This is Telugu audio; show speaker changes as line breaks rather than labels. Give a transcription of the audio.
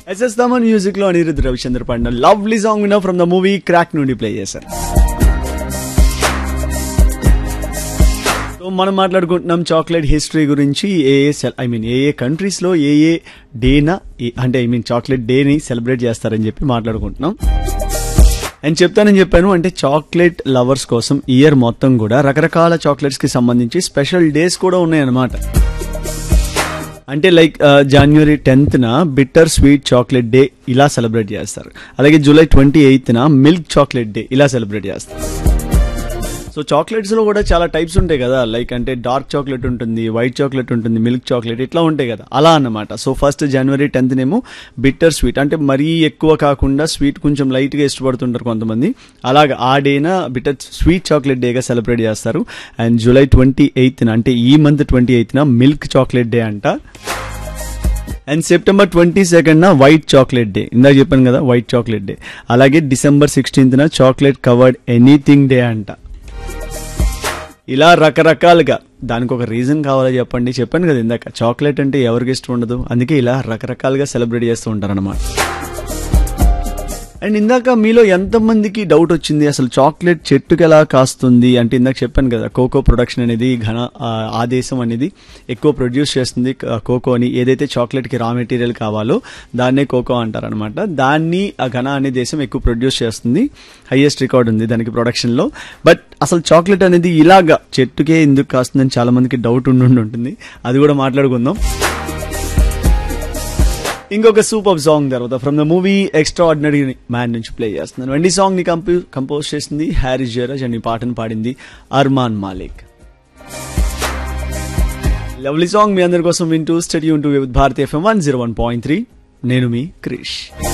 ఎస్ఎస్ తమన్ మ్యూజిక్ లో అనిరుద్ధ్ రవిచంద్ర పాడిన లవ్లీ సాంగ్ విన్నా ఫ్రమ్ ద మూవీ క్రాక్ నుండి ప్లే చేశారు సో మనం మాట్లాడుకుంటున్నాం చాక్లెట్ హిస్టరీ గురించి ఏ ఏ ఐ మీన్ ఏ ఏ కంట్రీస్ లో ఏ ఏ డేనా అంటే ఐ మీన్ చాక్లెట్ డేని సెలబ్రేట్ చేస్తారని చెప్పి మాట్లాడుకుంటున్నాం అండ్ చెప్తానని చెప్పాను అంటే చాక్లెట్ లవర్స్ కోసం ఇయర్ మొత్తం కూడా రకరకాల చాక్లెట్స్ కి సంబంధించి స్పెషల్ డేస్ కూడా ఉన్నాయన్నమాట అంటే లైక్ జనవరి టెన్త్న బిట్టర్ స్వీట్ చాక్లెట్ డే ఇలా సెలబ్రేట్ చేస్తారు అలాగే జూలై ట్వంటీ ఎయిత్న మిల్క్ చాక్లెట్ డే ఇలా సెలబ్రేట్ చేస్తారు సో చాక్లెట్స్ లో కూడా చాలా టైప్స్ ఉంటాయి కదా లైక్ అంటే డార్క్ చాక్లెట్ ఉంటుంది వైట్ చాక్లెట్ ఉంటుంది మిల్క్ చాక్లెట్ ఇట్లా ఉంటాయి కదా అలా అన్నమాట సో ఫస్ట్ జనవరి టెన్త్ నేమో బిట్టర్ స్వీట్ అంటే మరీ ఎక్కువ కాకుండా స్వీట్ కొంచెం లైట్ గా ఇష్టపడుతుంటారు కొంతమంది అలాగా ఆ డేన బిట్టర్ స్వీట్ చాక్లెట్ డేగా సెలబ్రేట్ చేస్తారు అండ్ జూలై ట్వంటీ ఎయిత్న అంటే ఈ మంత్ ట్వంటీ ఎయిత్న మిల్క్ చాక్లెట్ డే అంట అండ్ సెప్టెంబర్ ట్వంటీ సెకండ్న వైట్ చాక్లెట్ డే ఇందాక చెప్పాను కదా వైట్ చాక్లెట్ డే అలాగే డిసెంబర్ సిక్స్టీన్త్న చాక్లెట్ కవర్డ్ ఎనీథింగ్ డే అంట ఇలా రకరకాలుగా దానికి ఒక రీజన్ కావాలో చెప్పండి చెప్పాను కదా ఇందాక చాక్లెట్ అంటే ఎవరికి ఇష్టం ఉండదు అందుకే ఇలా రకరకాలుగా సెలబ్రేట్ చేస్తూ ఉంటారన్నమాట అండ్ ఇందాక మీలో ఎంతమందికి డౌట్ వచ్చింది అసలు చాక్లెట్ చెట్టుకి ఎలా కాస్తుంది అంటే ఇందాక చెప్పాను కదా కోకో ప్రొడక్షన్ అనేది ఘన ఆ, ఆ దేశం అనేది ఎక్కువ ప్రొడ్యూస్ చేస్తుంది క- కోకో అని ఏదైతే చాక్లెట్కి రా మెటీరియల్ కావాలో దాన్నే కోకో అంటారనమాట దాన్ని ఆ ఘన అనే దేశం ఎక్కువ ప్రొడ్యూస్ చేస్తుంది హైయెస్ట్ రికార్డ్ ఉంది దానికి ప్రొడక్షన్లో బట్ అసలు చాక్లెట్ అనేది ఇలాగా చెట్టుకే ఎందుకు కాస్తుందని చాలా మందికి డౌట్ ఉండి ఉండి ఉంటుంది అది కూడా మాట్లాడుకుందాం ఇంకొక సూపర్ సాంగ్ తర్వాత from the movie extraordinary man నుంచి ప్లే చేస్తున్నాను అండ్ ఈ సాంగ్ ని కంపో కంపోజ్ చేసింది హ్యారిస్ జయరాజ్ అండ్ ఈ పాటను పాడింది అర్మాన్ మాలిక్ లవ్లీ సాంగ్ మీ అందరి కోసం వింటూ స్టడీ ఉంటూ with Bharathi FM one zero one point three నేను మీ క్రిష్